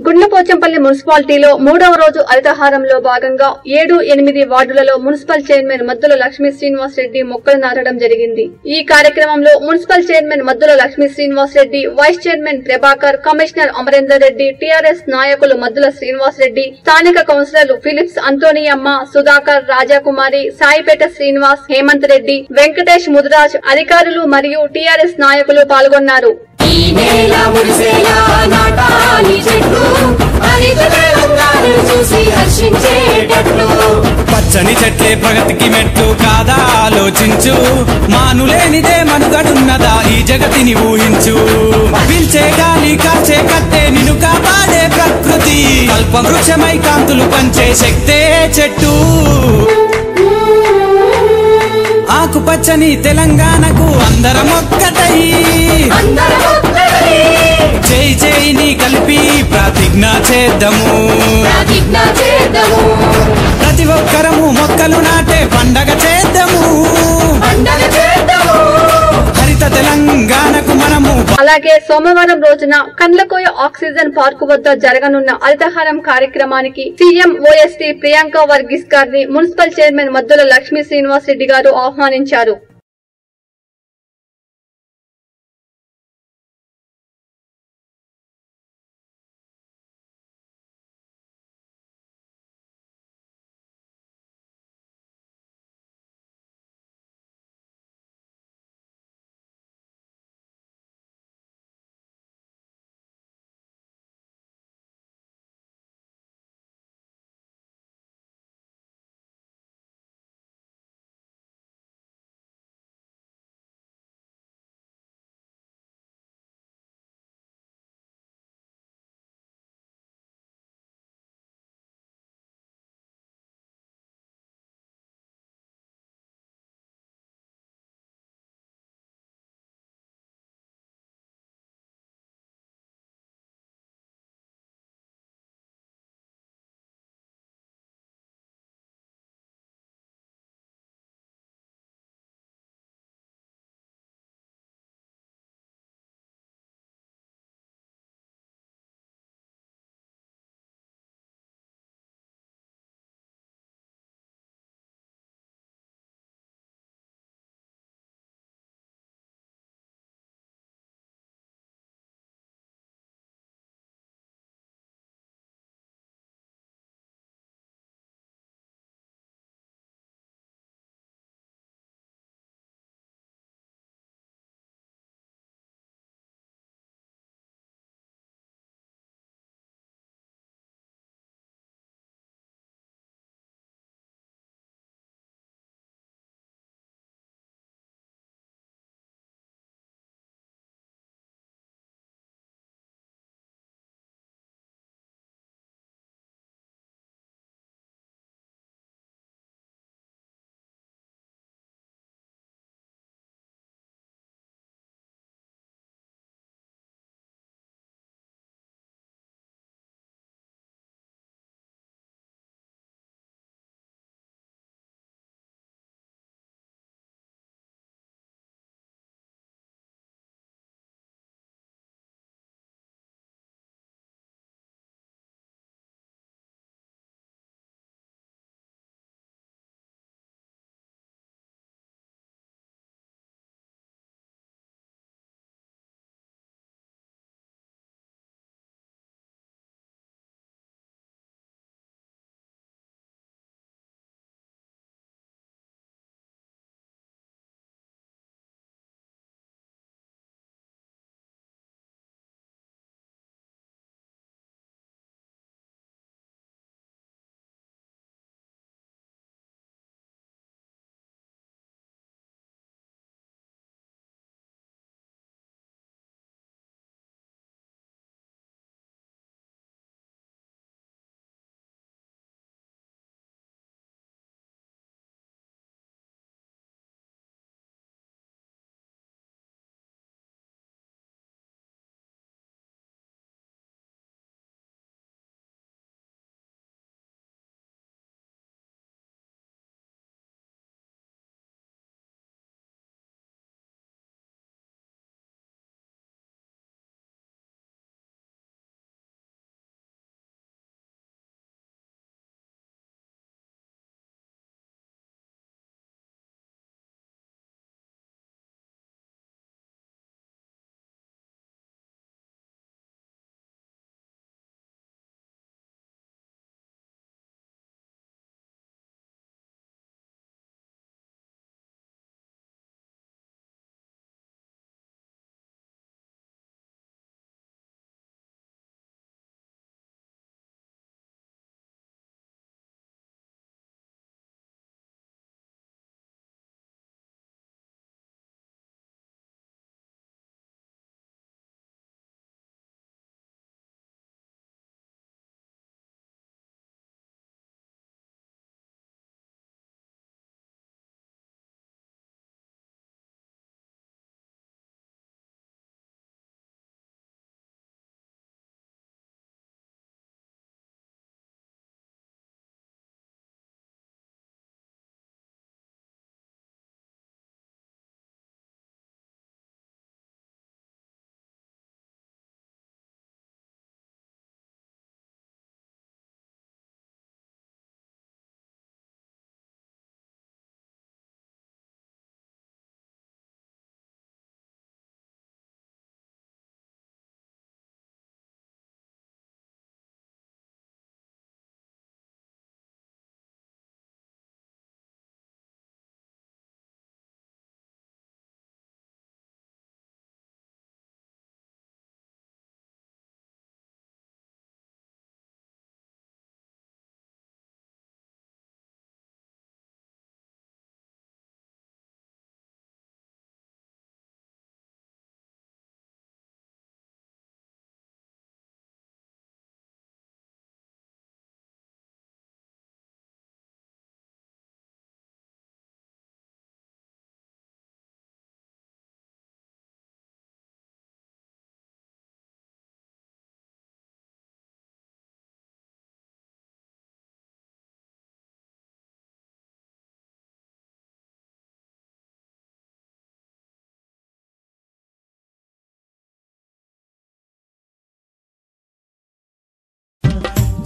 గుండ్లపోచంపల్లి మున్సిపాలిటీలో మూడవ రోజు హరితహారంలో భాగంగా ఏడు ఎనిమిది వార్డులలో మున్సిపల్ చైర్మన్ మద్దుల లక్ష్మీ శ్రీనివాస్ రెడ్డి మొక్కలు నాటడం జరిగింది ఈ కార్యక్రమంలో municipal chairman Maddula Lakshmi Srinivas Reddy vice chairman Prabhakar commissioner Amarender Reddy TRS నాయకులు మద్దుల శ్రీనివాస్ రెడ్డి స్థానిక కౌన్సిలర్లు ఫిలిప్స్ అంతోనియమ్మ సుధాకర్ రాజాకుమారి సాయిపేట శ్రీనివాస్ హేమంత్ రెడ్డి వెంకటేష్ ముదిరాజ్ అధికారులు మరియు టీఆర్ఎస్ నాయకులు పాల్గొన్నారు ఈ నేల మురిసేలా నాటాలి చెట్లు హరిత తెలంగాణను చూసి హర్షించేటట్లు పచ్చని చెట్లే ప్రగతికి మెట్లు కాదా ఆలోచించు మానులేనిదే మనుగడున్నదా ఈ జగతిని ఊహించు పిల్చే గాలి కాల్చే కట్టే నిన్ను కాపాడే ప్రకృతి కల్ప వృక్షమై కాంతులు పంచే శక్తే చెట్టు ఆకుపచ్చని తెలంగాణకు అందరం ఒక్కటై అందరం ఒక్కటై చేయి చేయిని కలిపి ప్రతిజ్ఞ చేద్దాము ప్రతిజ్ఞ చేద్దాము ప్రతి ఒక్కరము మొక్కలు నాటే పండగ చేద్దాము పండగ చేద్దాము హరిత తెలంగాణకు మనము అలాగే సోమవారం రోజున కండ్లకోయ ఆక్సిజన్ పార్కు వద్ద జరగనున్న హరితహారం కార్యక్రమానికి సీఎం ఓఎస్టీ ప్రియాంక వర్గీస్ గారిని మున్సిపల్ చైర్మన్ మద్దుల లక్ష్మీ శ్రీనివాస్ రెడ్డి గారు ఆహ్వానించారు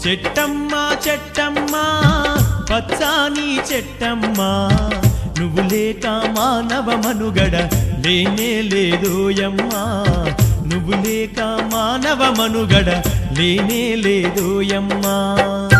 చెట్టమ్మ చెట్టమ్మ పచ్చాని చెట్టమ్మ నువ్వు లేక మానవ మనుగడ లేనే లేదోయమ్మా నువ్వు లేక మానవ మనుగడ లేనే లేదోయమ్మా